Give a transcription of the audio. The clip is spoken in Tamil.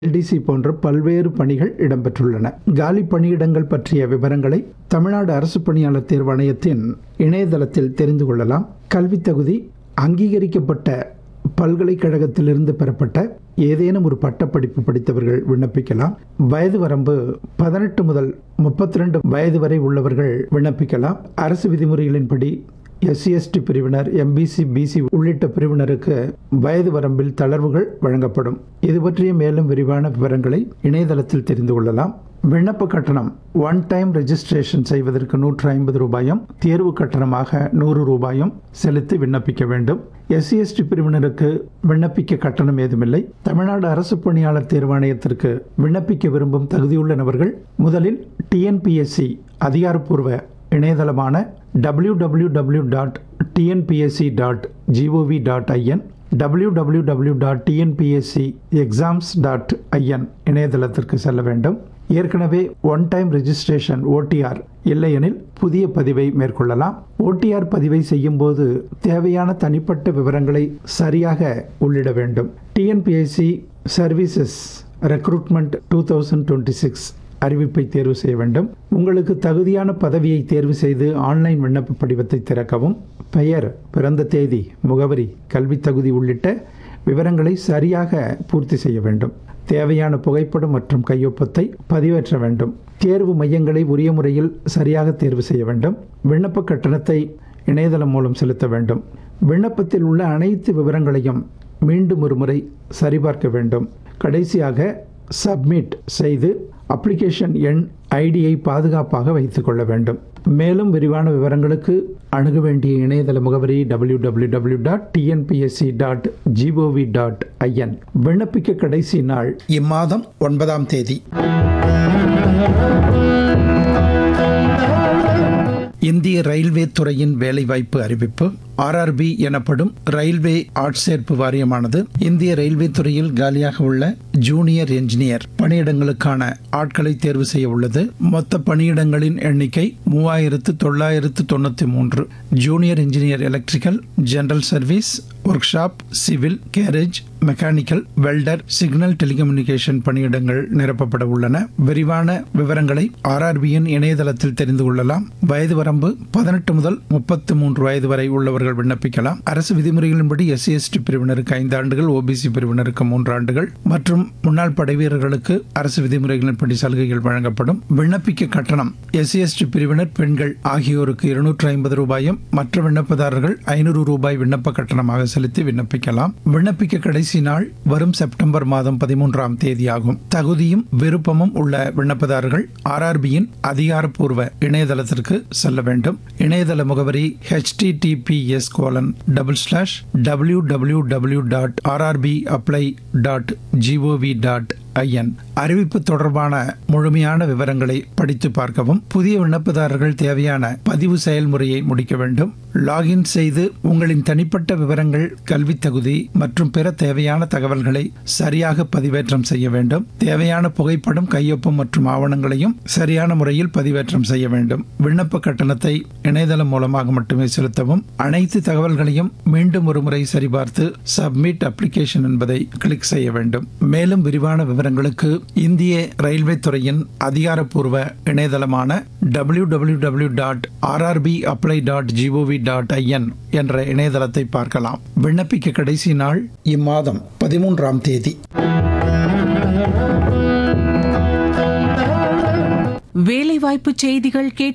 எல்டிசி போன்ற பல்வேறு பணிகள் இடம்பெற்றுள்ளன காலி பணியிடங்கள் பற்றிய விவரங்களை தமிழ்நாடு அரசு பணியாளர் தேர்வாணையத்தின் இணையதளத்தில் தெரிந்து கொள்ளலாம் கல்வித் தகுதி அங்கீகரிக்கப்பட்ட பல்கலைக்கழகத்திலிருந்து பெறப்பட்ட ஏதேனும் ஒரு பட்டப்படிப்பு படித்தவர்கள் விண்ணப்பிக்கலாம் வயது வரம்பு பதினெட்டு முதல் முப்பத்தி ரெண்டு வயது வரை உள்ளவர்கள் விண்ணப்பிக்கலாம் அரசு விதிமுறைகளின்படி எஸ்சிஎஸ்டி பிரிவினர் எம்பிசி பிசி உள்ளிட்ட பிரிவினருக்கு வயது வரம்பில் தளர்வுகள் வழங்கப்படும் இது பற்றிய மேலும் விரிவான விவரங்களை இணையதளத்தில் தெரிந்து கொள்ளலாம் விண்ணப்ப கட்டணம் ஒன் டைம் ரெஜிஸ்ட்ரேஷன் செய்வதற்கு நூற்று ஐம்பது ரூபாயும் தேர்வு கட்டணமாக நூறு ரூபாயும் செலுத்தி விண்ணப்பிக்க வேண்டும் எஸ்சிஎஸ்டி பிரிவினருக்கு விண்ணப்பிக்க கட்டணம் ஏதுமில்லை தமிழ்நாடு அரசு பணியாளர் தேர்வாணையத்திற்கு விண்ணப்பிக்க விரும்பும் தகுதியுள்ள நபர்கள் முதலில் டிஎன்பிஎஸ்சி அதிகாரப்பூர்வ இணையதளமான W W W dot TNPSC dot GOV dot IN W W W dot TNPSC exams dot IN இணையதளத்திற்கு செல்ல வேண்டும் ஏற்கனவே ஒன் டைம் ரெஜிஸ்ட்ரேஷன் ஓடிஆர் இல்லையெனில் புதிய பதிவை மேற்கொள்ளலாம் ஓடிஆர் பதிவை செய்யும்போது தேவையான தனிப்பட்ட விவரங்களை சரியாக உள்ளிட வேண்டும் TNPSC services recruitment two thousand twenty six அறிவிப்பை தேர்வு செய்ய வேண்டும் உங்களுக்கு தகுதியான பதவியை தேர்வு செய்து ஆன்லைன் விண்ணப்ப படிவத்தை திறக்கவும் பெயர் பிறந்த தேதி முகவரி கல்வித் தகுதி உள்ளிட்ட விவரங்களை சரியாக பூர்த்தி செய்ய வேண்டும் தேவையான புகைப்படம் மற்றும் கையொப்பத்தை பதிவேற்ற வேண்டும் தேர்வு மையங்களை உரிய முறையில் சரியாக தேர்வு செய்ய வேண்டும் விண்ணப்ப கட்டணத்தை இணையதளம் மூலம் செலுத்த வேண்டும் விண்ணப்பத்தில் உள்ள அனைத்து விவரங்களையும் மீண்டும் ஒரு முறை சரிபார்க்க வேண்டும் கடைசியாக சப்மிட் செய்து அப்ளிகேஷன் எண் ஐடியை பாதுகாப்பாக வைத்துக் கொள்ள வேண்டும் மேலும் விரிவான விவரங்களுக்கு அணுக வேண்டிய இணையதள முகவரி W W W dot TNPSC dot GOV dot IN விண்ணப்பிக்க கடைசி நாள் இம்மாதம் ஒன்பதாம் தேதி இந்திய ரயில்வே துறையின் வேலைவாய்ப்பு அறிவிப்பு ஆர்ஆர்பி எனப்படும் ரயில்வே ஆட்சேர்ப்பு வாரியமானது இந்திய ரயில்வே துறையில் காலியாக உள்ள ஜூனியர் என்ஜினியர் பணியிடங்களுக்கான ஆட்களை தேர்வு செய்ய உள்ளது மொத்த பணியிடங்களின் எண்ணிக்கை மூவாயிரத்து தொள்ளாயிரத்து தொண்ணூத்தி மூன்று junior engineer electrical general service workshop civil garage mechanical welder signal telecommunication பணியிடங்கள் நிரப்பப்பட உள்ளன விரிவான விவரங்களை ஆர்ஆர்பியின் இணையதளத்தில் தெரிந்து கொள்ளலாம் வயது வரம்பு பதினெட்டு முதல் முப்பத்து மூன்று வயது வரை உள்ளவர்கள் விண்ணப்பிக்கலாம் அரசு விதிமுறைகளின்படி எஸ்சி எஸ்டி பிரிவினருக்கு ஐந்து ஆண்டுகள் ஓபிசி பிரிவினருக்கு மூன்று ஆண்டுகள் மற்றும் முன்னாள் படை வீரர்களுக்கு அரசு விதிமுறைகளின்படி சலுகைகள் வழங்கப்படும் விண்ணப்பிக்க கட்டணம் எஸ்சி எஸ்டி பிரிவினர் பெண்கள் ஆகியோருக்கு இருநூற்று ஐம்பது ரூபாயும் மற்ற விண்ணப்பதாரர்கள் ஐநூறு ரூபாய் விண்ணப்ப கட்டணமாக செலுத்தி விண்ணப்பிக்கலாம் விண்ணப்பிக்க கடைசி நாள் வரும் செப்டம்பர் மாதம் பதிமூன்றாம் தேதியாகும் தகுதியும் விருப்பமும் உள்ள விண்ணப்பதாரர்கள் ஆர்ஆர்பியின் அதிகாரப்பூர்வ இணையதளத்திற்கு செல்ல வேண்டும் இணையதள முகவரி https colon double slash W W W dot RRB apply dot GOV dot IN அறிவிப்பு தொடர்பான முழுமையான விவரங்களை படித்து பார்க்கவும் புதிய விண்ணப்பதாரர்கள் தேவையான பதிவு செயல்முறையை முடிக்க வேண்டும் லாகின் செய்து உங்களின் தனிப்பட்ட விவரங்கள் கல்வி தகுதி மற்றும் பிற தேவையான தகவல்களை சரியாக பதிவேற்றம் செய்ய வேண்டும் தேவையான புகைப்படம் கையொப்பம் மற்றும் ஆவணங்களையும் சரியான முறையில் பதிவேற்றம் செய்ய வேண்டும் விண்ணப்ப கட்டணத்தை இணையதளம் மூலமாக மட்டுமே செலுத்தவும் அனைத்து தகவல்களையும் மீண்டும் ஒரு முறை சரிபார்த்து சப்மிட் அப்ளிகேஷன் என்பதை கிளிக் செய்ய வேண்டும் மேலும் விரிவான விவரங்களுக்கு இந்திய ரயில்வே துறையின் அதிகாரப்பூர்வ இணையதளமான W W W dot RRB apply dot GOV dot IN என்ற இணையதளத்தை பார்க்கலாம் விண்ணப்பிக்க கடைசி நாள் இம்மாதம் பதிமூன்றாம் தேதி வேலைவாய்ப்பு செய்திகள் கேட்டு